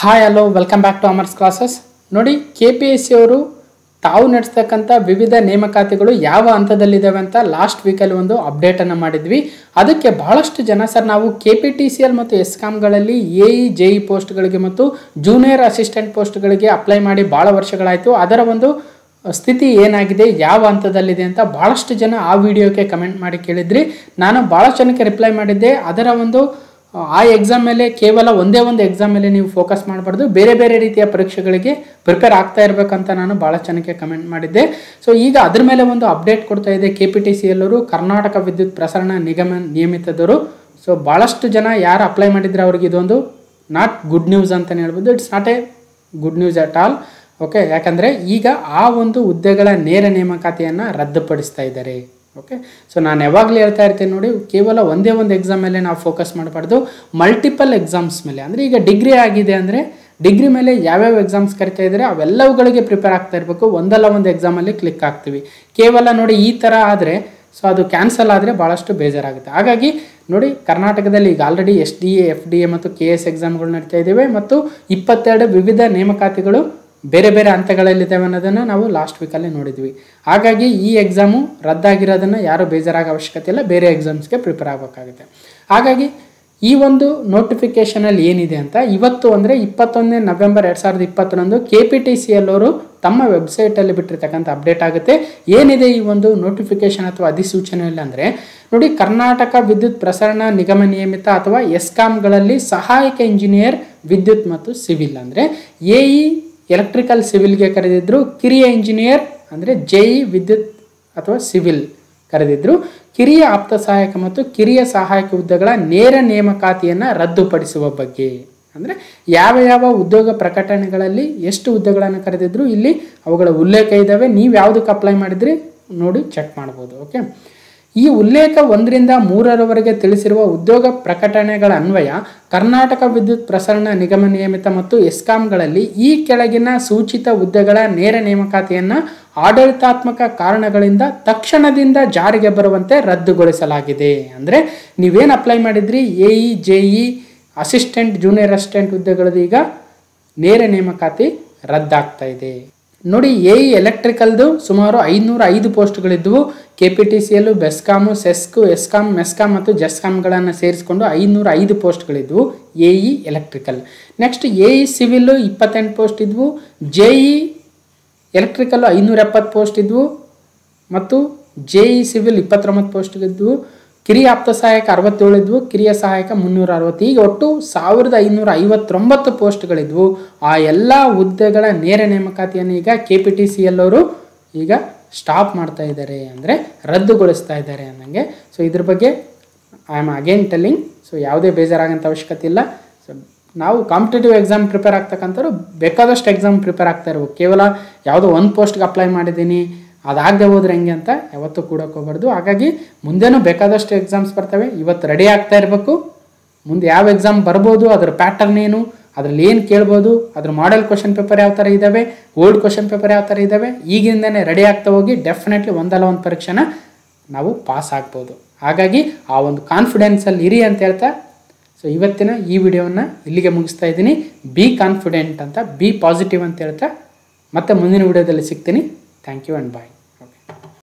hi hello welcome back to Amar's classes ನೋಡಿ K P S C ಅವರು ತಾವು ನಡೆಸ್ತಕ್ಕಂಥ ವಿವಿಧ ನೇಮಕಾತಿಗಳು ಯಾವ ಹಂತದಲ್ಲಿದ್ದಾವೆ ಅಂತ ಲಾಸ್ಟ್ ವೀಕಲ್ಲಿ ಒಂದು ಅಪ್ಡೇಟನ್ನು ಮಾಡಿದ್ವಿ ಅದಕ್ಕೆ ಬಹಳಷ್ಟು ಜನ ಸರ್ ನಾವು K P T C L ಮತ್ತು ಎಸ್ಕಾಮ್ಗಳಲ್ಲಿ ಎ ಇ ಜೆ ಇ ಪೋಸ್ಟ್ಗಳಿಗೆ ಮತ್ತು ಜೂನಿಯರ್ ಅಸಿಸ್ಟೆಂಟ್ ಪೋಸ್ಟ್ಗಳಿಗೆ ಅಪ್ಲೈ ಮಾಡಿ ಭಾಳ ವರ್ಷಗಳಾಯಿತು ಅದರ ಒಂದು ಸ್ಥಿತಿ ಏನಾಗಿದೆ ಯಾವ ಹಂತದಲ್ಲಿದೆ ಅಂತ ಭಾಳಷ್ಟು ಜನ ಆ ವಿಡಿಯೋಕ್ಕೆ ಕಮೆಂಟ್ ಮಾಡಿ ಕೇಳಿದ್ರಿ ನಾನು ಭಾಳ ಜನಕ್ಕೆ ರಿಪ್ಲೈ ಮಾಡಿದ್ದೆ ಅದರ ಒಂದು ಆ ಎಕ್ಸಾಮ್ ಮೇಲೆ ಕೇವಲ ಒಂದೇ ಒಂದು ಎಕ್ಸಾಮ್ ಮೇಲೆ ನೀವು ಫೋಕಸ್ ಮಾಡಬಾರ್ದು ಬೇರೆ ಬೇರೆ ರೀತಿಯ ಪರೀಕ್ಷೆಗಳಿಗೆ ಪ್ರಿಪೇರ್ ಆಗ್ತಾ ಇರಬೇಕಂತ ನಾನು ಭಾಳ ಜನಕ್ಕೆ ಕಮೆಂಟ್ ಮಾಡಿದ್ದೆ ಸೊ ಈಗ ಅದ್ರ ಮೇಲೆ ಒಂದು ಅಪ್ಡೇಟ್ ಕೊಡ್ತಾ ಇದೆ ಕೆ ಪಿ ಟಿ ಸಿ ಎಲ್ಲರು ಕರ್ನಾಟಕ ವಿದ್ಯುತ್ ಪ್ರಸರಣ ನಿಗಮ ನಿಯಮಿತದವರು ಸೊ ಭಾಳಷ್ಟು ಜನ ಯಾರು ಅಪ್ಲೈ ಮಾಡಿದ್ರೆ ಅವ್ರಿಗೆ ಇದೊಂದು ನಾಟ್ ಗುಡ್ ನ್ಯೂಸ್ ಅಂತಲೇ ಹೇಳ್ಬೋದು it's not a good news at all okay ಯಾಕಂದರೆ ಈಗ ಆ ಒಂದು ಹುದ್ದೆಗಳ ನೇರ ನೇಮಕಾತಿಯನ್ನು ರದ್ದುಪಡಿಸ್ತಾ ಇದ್ದಾರೆ ಓಕೆ ಸೊ ನಾನು ಯಾವಾಗಲೂ ಹೇಳ್ತಾ ಇರ್ತೀನಿ ನೋಡಿ ಕೇವಲ ಒಂದೇ ಒಂದು ಎಕ್ಸಾಮ್ ಮೇಲೆ ನಾವು ಫೋಕಸ್ ಮಾಡಬಾರ್ದು ಮಲ್ಟಿಪಲ್ ಎಕ್ಸಾಮ್ಸ್ ಮೇಲೆ ಅಂದರೆ ಈಗ ಡಿಗ್ರಿ ಆಗಿದೆ ಅಂದರೆ ಡಿಗ್ರಿ ಮೇಲೆ ಯಾವ್ಯಾವ ಎಕ್ಸಾಮ್ಸ್ ಕರಿತಾ ಇದ್ದಾರೆ ಅವೆಲ್ಲವುಗಳಿಗೆ ಪ್ರಿಪೇರ್ ಆಗ್ತಾ ಇರಬೇಕು ಒಂದಲ್ಲ ಒಂದು ಎಕ್ಸಾಮಲ್ಲಿ ಕ್ಲಿಕ್ ಆಗ್ತೀವಿ ಕೇವಲ ನೋಡಿ ಈ ಥರ ಆದರೆ ಸೊ ಅದು ಕ್ಯಾನ್ಸಲ್ ಆದರೆ ಭಾಳಷ್ಟು ಬೇಜಾರಾಗುತ್ತೆ ಹಾಗಾಗಿ ನೋಡಿ ಕರ್ನಾಟಕದಲ್ಲಿ ಈಗ already S D A F D A ಮತ್ತು ಕೆ ಎಸ್ ಎಕ್ಸಾಮ್ಗಳು ನಡೀತಾ ಇದ್ದಾವೆ ಮತ್ತು ಇಪ್ಪತ್ತೆರಡು ವಿವಿಧ ನೇಮಕಾತಿಗಳು ಬೇರೆ ಬೇರೆ ಹಂತಗಳಲ್ಲಿದ್ದಾವೆ ಅನ್ನೋದನ್ನು ನಾವು ಲಾಸ್ಟ್ ವೀಕಲ್ಲಿ ನೋಡಿದ್ವಿ ಹಾಗಾಗಿ ಈ ಎಕ್ಸಾಮು ರದ್ದಾಗಿರೋದನ್ನು ಯಾರು ಬೇಜಾರಾಗೋ ಅವಶ್ಯಕತೆ ಇಲ್ಲ ಬೇರೆ ಎಕ್ಸಾಮ್ಸ್ಗೆ ಪ್ರಿಪೇರ್ ಆಗಬೇಕಾಗುತ್ತೆ ಹಾಗಾಗಿ ಈ ಒಂದು ನೋಟಿಫಿಕೇಷನಲ್ಲಿ ಏನಿದೆ ಅಂತ ಇವತ್ತು ಅಂದರೆ ಇಪ್ಪತ್ತೊಂದನೇ ನವೆಂಬರ್ ಎರಡು ಸಾವಿರದ ಇಪ್ಪತ್ತರಂದು ಕೆ ಪಿ ಟಿ ಸಿ ಎಲ್ಲವರು ತಮ್ಮ ವೆಬ್ಸೈಟಲ್ಲಿ ಬಿಟ್ಟಿರ್ತಕ್ಕಂಥ ಅಪ್ಡೇಟ್ ಆಗುತ್ತೆ ಏನಿದೆ ಈ ಒಂದು ನೋಟಿಫಿಕೇಶನ್ ಅಥವಾ ಅಧಿಸೂಚನೆಯಲ್ಲಿ ಅಂದರೆ ನೋಡಿ ಕರ್ನಾಟಕ ವಿದ್ಯುತ್ ಪ್ರಸರಣ ನಿಗಮ ನಿಯಮಿತ ಅಥವಾ ಎಸ್ಕಾಮ್ಗಳಲ್ಲಿ ಸಹಾಯಕ ಇಂಜಿನಿಯರ್ ವಿದ್ಯುತ್ ಮತ್ತು ಸಿವಿಲ್ ಅಂದರೆ ಎ ಇ ಎಲೆಕ್ಟ್ರಿಕಲ್ ಸಿವಿಲ್ಗೆ ಕರೆದಿದ್ರು ಕಿರಿಯ ಇಂಜಿನಿಯರ್ ಅಂದರೆ ಜೆ ಇ ವಿದ್ಯುತ್ ಅಥವಾ ಸಿವಿಲ್ ಕರೆದಿದ್ರು ಕಿರಿಯ ಆಪ್ತ ಸಹಾಯಕ ಮತ್ತು ಕಿರಿಯ ಸಹಾಯಕ ಹುದ್ದೆಗಳ ನೇರ ನೇಮಕಾತಿಯನ್ನು ರದ್ದುಪಡಿಸುವ ಬಗ್ಗೆ ಅಂದರೆ ಯಾವ ಯಾವ ಉದ್ಯೋಗ ಪ್ರಕಟಣೆಗಳಲ್ಲಿ ಎಷ್ಟು ಹುದ್ದೆಗಳನ್ನು ಕರೆದಿದ್ರು ಇಲ್ಲಿ ಅವುಗಳ ಉಲ್ಲೇಖ ಇದ್ದಾವೆ ನೀವು ಯಾವುದಕ್ಕೆ ಅಪ್ಲೈ ಮಾಡಿದ್ರಿ ನೋಡಿ ಚೆಕ್ ಮಾಡ್ಬೋದು ಓಕೆ ಈ ಉಲ್ಲೇಖ ಒಂದರಿಂದ ಮೂರರವರೆಗೆ ತಿಳಿಸಿರುವ ಉದ್ಯೋಗ ಪ್ರಕಟಣೆಗಳ ಅನ್ವಯ ಕರ್ನಾಟಕ ವಿದ್ಯುತ್ ಪ್ರಸರಣ ನಿಗಮ ನಿಯಮಿತ ಮತ್ತು ಎಸ್ಕಾಂಗಳಲ್ಲಿ ಈ ಕೆಳಗಿನ ಸೂಚಿತ ಹುದ್ದೆಗಳ ನೇರ ನೇಮಕಾತಿಯನ್ನು ಆಡಳಿತಾತ್ಮಕ ಕಾರಣಗಳಿಂದ ತಕ್ಷಣದಿಂದ ಜಾರಿಗೆ ಬರುವಂತೆ ರದ್ದುಗೊಳಿಸಲಾಗಿದೆ ಅಂದರೆ ನೀವೇನು ಅಪ್ಲೈ ಮಾಡಿದ್ರಿ A E J E assistant junior assistant ಹುದ್ದೆಗಳದ್ದು ಈಗ ನೇರ ನೇಮಕಾತಿ ರದ್ದಾಗ್ತಾ ಇದೆ ನೋಡಿ ಎ ಇ ಎಲೆಕ್ಟ್ರಿಕಲ್ದು ಸುಮಾರು ಐದುನೂರ ಐದು ಪೋಸ್ಟ್ಗಳಿದ್ದವು K P T C L BESCOM ಸೆಸ್ಕು ESCOM MESCOM ಮತ್ತು ಜೆಸ್ಕಾಮ್ಗಳನ್ನು ಸೇರಿಸಿಕೊಂಡು ಐದುನೂರ ಐದು ಪೋಸ್ಟ್ಗಳಿದ್ವು A E electrical next A E civil ಇಪ್ಪತ್ತೆಂಟು ಪೋಸ್ಟ್ ಇದ್ವು ಜೆ ಇ ಎಲೆಕ್ಟ್ರಿಕಲ್ಲು ಐನೂರ ಎಪ್ಪತ್ತು ಪೋಸ್ಟ್ ಇದ್ವು ಮತ್ತು ಜೆ ಇ ಸಿವಿಲ್ ಇಪ್ಪತ್ತೊಂಬತ್ತು ಪೋಸ್ಟ್ಗಳಿದ್ವು ಕಿರಿಯ ಆಪ್ತ ಸಹಾಯಕ ಅರವತ್ತೇಳು ಇದ್ವು ಕಿರಿಯ ಸಹಾಯಕ ಮುನ್ನೂರ ಅರವತ್ತು ಈಗ ಒಟ್ಟು ಸಾವಿರದ ಐನೂರ ಐವತ್ತೊಂಬತ್ತು ಪೋಸ್ಟ್ಗಳಿದ್ವು ಆ ಎಲ್ಲ ಹುದ್ದೆಗಳ ನೇರ ನೇಮಕಾತಿಯನ್ನು ಈಗ ಕೆ ಪಿ ಟಿ ಸಿ ಎಲ್ಲವರು ಈಗ ಸ್ಟಾಪ್ ಮಾಡ್ತಾ ಇದ್ದಾರೆ ಅಂದರೆ ರದ್ದುಗೊಳಿಸ್ತಾ ಇದ್ದಾರೆ ಅನ್ನಂಗೆ ಸೊ ಇದ್ರ ಬಗ್ಗೆ I am again telling so ಯಾವುದೇ ಬೇಜಾರಾಗಂಥ ಅವಶ್ಯಕತೆ ಇಲ್ಲ ಸೊ ನಾವು ಕಾಂಪಿಟೇಟಿವ್ ಎಕ್ಸಾಮ್ ಪ್ರಿಪೇರ್ ಆಗ್ತಕ್ಕಂಥವ್ರು ಬೇಕಾದಷ್ಟು ಎಕ್ಸಾಮ್ ಪ್ರಿಪೇರ್ ಆಗ್ತಾ ಇರ್ಬೇಕು ಕೇವಲ ಯಾವುದೋ ಒಂದು ಪೋಸ್ಟ್ಗೆ ಅಪ್ಲೈ ಮಾಡಿದ್ದೀನಿ ಅದಾಗದೆ ಹೋದ್ರೆ ಹೆಂಗೆ ಅಂತ ಯಾವತ್ತೂ ಕೂಡಕ್ಕೆ ಹೋಗ್ಬಾರ್ದು ಹಾಗಾಗಿ ಮುಂದೆನೂ ಬೇಕಾದಷ್ಟು ಎಕ್ಸಾಮ್ಸ್ ಬರ್ತವೆ ಇವತ್ತು ರೆಡಿ ಆಗ್ತಾ ಇರಬೇಕು ಮುಂದೆ ಯಾವ ಎಕ್ಸಾಮ್ ಬರ್ಬೋದು ಅದ್ರ ಪ್ಯಾಟರ್ನ್ ಏನು ಅದ್ರಲ್ಲಿ ಏನು ಕೇಳ್ಬೋದು ಅದ್ರ ಮಾಡೆಲ್ ಕ್ವಶನ್ ಪೇಪರ್ ಯಾವ ಥರ ಇದ್ದಾವೆ ಓಲ್ಡ್ ಕ್ವಶನ್ ಪೇಪರ್ ಯಾವ ಥರ ಇದ್ದಾವೆ ಈಗಿಂದನೇ ರೆಡಿ ಆಗ್ತಾ ಹೋಗಿ ಡೆಫಿನೆಟ್ಲಿ ಒಂದಲ್ಲ ಒಂದು ಪರೀಕ್ಷೆನ ನಾವು ಪಾಸ್ ಆಗ್ಬೋದು ಹಾಗಾಗಿ ಆ ಒಂದು ಕಾನ್ಫಿಡೆನ್ಸಲ್ಲಿ ಇರಿ ಅಂತ ಹೇಳ್ತಾ ಸೊ ಇವತ್ತಿನ ಈ ವಿಡಿಯೋವನ್ನು ಇಲ್ಲಿಗೆ ಮುಗಿಸ್ತಾ ಇದ್ದೀನಿ ಬಿ ಕಾನ್ಫಿಡೆಂಟ್ ಅಂತ ಬಿ ಪಾಸಿಟಿವ್ ಅಂತ ಹೇಳ್ತಾ ಮತ್ತೆ ಮುಂದಿನ ವಿಡಿಯೋದಲ್ಲಿ ಸಿಗ್ತೀನಿ ಥ್ಯಾಂಕ್ ಯು ಆ್ಯಂಡ್ ಬಾಯ್